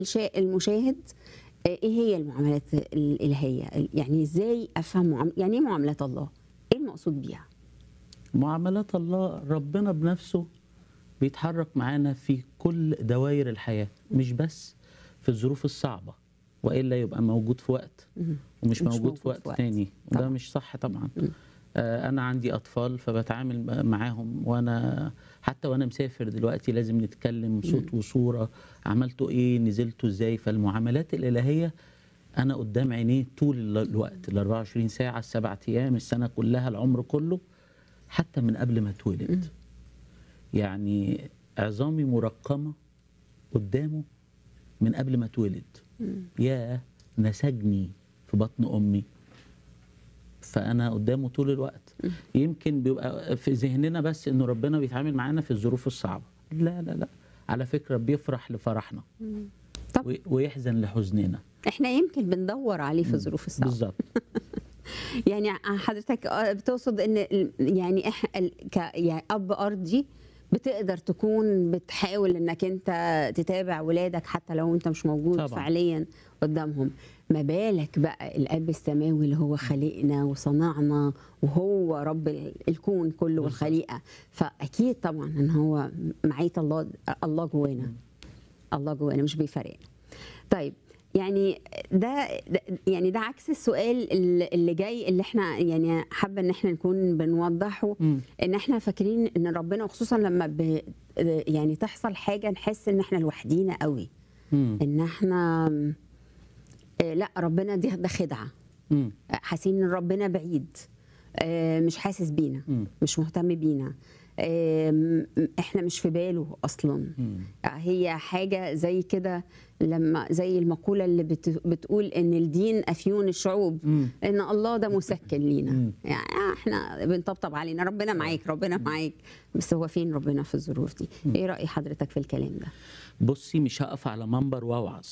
الشا- المشاهد آه، ايه هي المعاملات الالهيه يعني ازاي افهم معام... يعني ايه معاملات الله ايه المقصود بيها معاملات الله ربنا بنفسه بيتحرك معانا في كل دوائر الحياة مش بس في الظروف الصعبة وإلا يبقى موجود في وقت ومش موجود, في وقت, تاني وده طبعا. مش صح طبعا آه أنا عندي أطفال فبتعامل معاهم وأنا حتى وأنا مسافر دلوقتي لازم نتكلم صوت وصورة عملتوا إيه نزلتوا إزاي فالمعاملات الإلهية أنا قدام عينيه طول ال- الوقت ال 24 ساعة السبع أيام السنة كلها العمر كله حتى من قبل ما اتولد يعني عظامي مرقمة قدامه من قبل ما اتولد يا نسجني في بطن أمي فأنا قدامه طول الوقت يمكن بيبقى في ذهننا بس إنه ربنا بيتعامل معانا في الظروف الصعبة لا لا لا على فكرة بيفرح لفرحنا طب وي- ويحزن لحزننا احنا يمكن بندور عليه في الظروف الصعبه بالظبط يعني حضرتك آه، بتقصد ان ال- يعني احنا ال- ك يعني اب ارضي بتقدر تكون بتحاول انك انت تتابع ولادك حتى لو انت مش موجود طبعاً. فعليا قدامهم ما بالك بقى الاب السماوي اللي هو خلقنا وصنعنا وهو رب ال- الكون كله والخليقه فاكيد طبعا ان هو معيه الله الله جوانا الله جوانا مش بيفرقنا طيب يعني ده ده- يعني ده عكس السؤال اللي اللي جاي اللي احنا يعني حابه ان احنا نكون بنوضحه مم. ان احنا فاكرين ان ربنا وخصوصا لما ب يعني تحصل حاجه نحس ان احنا لوحدينا قوي مم. ان احنا آه، لا ربنا دي ده خدعه مم. حاسين ان ربنا بعيد آه، مش حاسس بينا مم. مش مهتم بينا آم، احنا مش في باله اصلا مم. هي حاجه زي كده لما زي المقوله اللي بت بتقول ان الدين افيون الشعوب مم. ان الله ده مسكن لينا مم. يعني احنا بنطبطب علينا ربنا معاك ربنا معاك بس هو فين ربنا في الظروف دي ايه راي حضرتك في الكلام ده بصي مش هقف على منبر واوعظ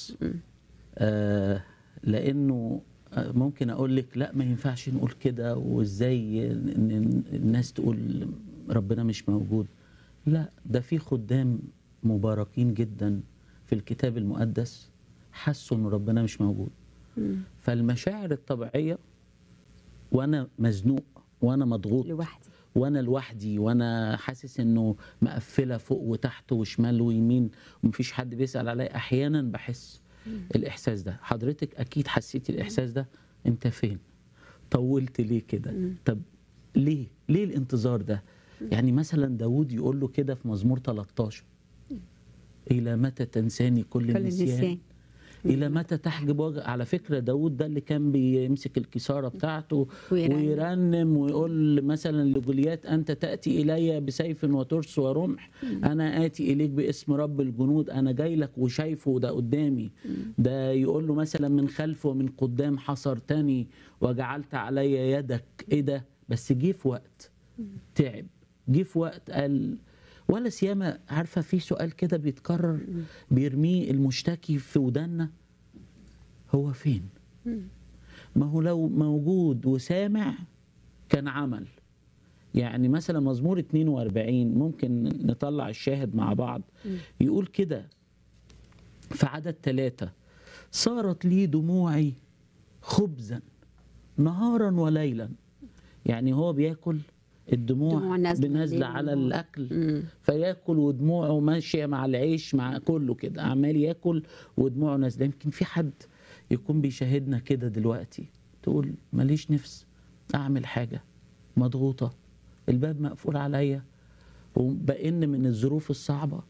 آه لانه آه، ممكن اقول لك لا ما ينفعش نقول كده وازاي إن- إن الناس تقول ربنا مش موجود لا ده في خدام مباركين جدا في الكتاب المقدس حسوا ان ربنا مش موجود فالمشاعر الطبيعيه وانا مزنوق وانا مضغوط لوحدي وانا لوحدي وانا حاسس انه مقفله فوق وتحت وشمال ويمين ومفيش حد بيسال عليا احيانا بحس الاحساس ده حضرتك اكيد حسيتي الاحساس ده انت فين طولت ليه كده طب ليه ليه الانتظار ده يعني مثلا داود يقول له كده في مزمور 13 الى متى تنساني كل, كل النسيان النسيان. الى متى تحجب وجه على فكره داود ده اللي كان بيمسك الكساره بتاعته ويرنم. ويرنم ويقول مثلا لجوليات انت تاتي الي بسيف وترس ورمح انا اتي اليك باسم رب الجنود انا جاي لك وشايفه ده قدامي ده يقول له مثلا من خلف ومن قدام حصرتني وجعلت علي يدك ايه ده بس جه في وقت تعب جه في وقت قال ولا سيما عارفه في سؤال كده بيتكرر بيرميه المشتكي في ودنا هو فين ما هو لو موجود وسامع كان عمل يعني مثلا مزمور 42 ممكن نطلع الشاهد مع بعض يقول كده في عدد ثلاثة صارت لي دموعي خبزا نهارا وليلا يعني هو بياكل الدموع دموع نازلة بنازله ليل على ونهار. الاكل مم. فياكل ودموعه ماشيه مع العيش مع كله كده عمال ياكل ودموعه نازله يمكن في حد يكون بيشاهدنا كده دلوقتي تقول ماليش نفس اعمل حاجه مضغوطه الباب مقفول عليا وبئن من الظروف الصعبه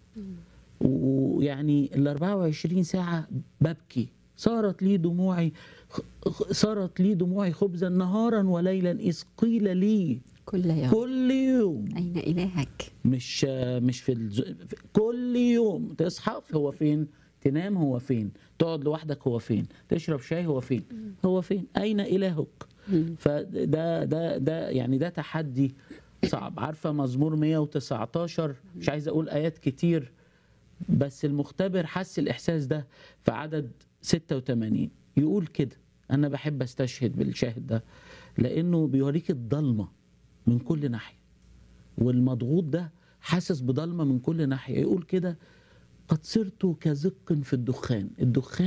ويعني ال 24 ساعه ببكي صارت لي دموعي خ- صارت لي دموعي خبزا نهارا وليلا اذ قيل لي كل يوم كل يوم اين الهك مش مش في الز... في- كل يوم تصحى هو فين تنام هو فين تقعد لوحدك هو فين تشرب شاي هو فين هو فين اين الهك فده ده ده يعني ده تحدي صعب عارفه مزمور 119 مش عايز اقول ايات كتير بس المختبر حس الاحساس ده في عدد 86 يقول كده انا بحب استشهد بالشاهد ده لانه بيوريك الضلمه من كل ناحيه والمضغوط ده حاسس بضلمه من كل ناحيه يقول كده قد صرت كزق في الدخان الدخان